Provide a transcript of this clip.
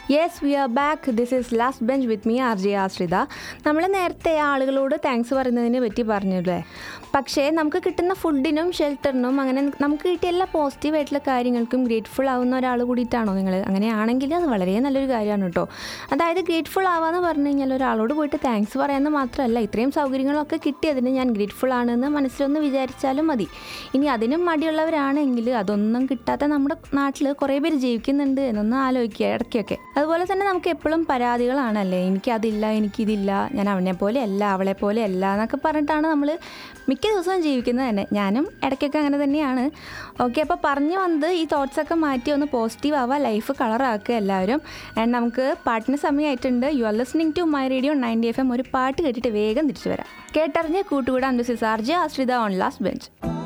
yes we are back this is last bench with me R J Ashritha നമ്മൾ നേരത്തെ ആളുകളോട് thanks പറയുന്നതിനെ പറ്റി പറഞ്ഞല്ലേ പക്ഷേ നമുക്ക് കിട്ടുന്ന ഫുഡിനും ഷെൽട്ടറിനും അങ്ങനെ നമുക്ക് കിട്ടിയ എല്ലാ പോസിറ്റീവായിട്ടുള്ള കാര്യങ്ങൾക്കും ഗ്രേറ്റ്ഫുൾ ആവുന്ന ഒരാൾ കൂടിയിട്ടാണോ നിങ്ങൾ അങ്ങനെയാണെങ്കിൽ അത് വളരെ നല്ലൊരു കാര്യമാണ് കേട്ടോ അതായത് ഗ്രേറ്റ്ഫുൾ ആവാന്ന് പറഞ്ഞു കഴിഞ്ഞാൽ ഒരാളോട് പോയിട്ട് താങ്ക്സ് പറയാമെന്ന് മാത്രമല്ല ഇത്രയും സൗകര്യങ്ങളൊക്കെ കിട്ടിയതിന് ഞാൻ ഗ്രേറ്റ്ഫുൾ ആണെന്ന് മനസ്സിലൊന്ന് വിചാരിച്ചാലും മതി ഇനി അതിനും മടിയുള്ളവരാണെങ്കിൽ അതൊന്നും കിട്ടാത്ത നമ്മുടെ നാട്ടിൽ കുറേ പേര് ജീവിക്കുന്നുണ്ട് എന്നൊന്ന് ആലോചിക്കുക ഇടയ്ക്കൊക്കെ അതുപോലെ തന്നെ നമുക്ക് എപ്പോഴും പരാതികളാണല്ലേ എനിക്കതില്ല എനിക്കിതില്ല ഞാൻ അവനെ പോലെ അല്ല അവളെ പോലെ അല്ല എന്നൊക്കെ പറഞ്ഞിട്ടാണ് നമ്മൾ മിക്ക ദിവസവും ജീവിക്കുന്നത് തന്നെ ഞാനും ഇടയ്ക്കൊക്കെ അങ്ങനെ തന്നെയാണ് ഓക്കെ അപ്പോൾ പറഞ്ഞു വന്നത് ഈ തോട്ട്സൊക്കെ മാറ്റി ഒന്ന് പോസിറ്റീവ് ആവുക ലൈഫ് കളറാക്കുക എല്ലാവരും ആൻഡ് നമുക്ക് പാട്ടിന് സമയമായിട്ടുണ്ട് you are listening to my radio ninety F M ഒരു പാട്ട് കേട്ടിട്ട് വേഗം തിരിച്ചു വരാം കേട്ടറിഞ്ഞ് കൂട്ടുകൂടാൻ this is R J Ashritha on last bench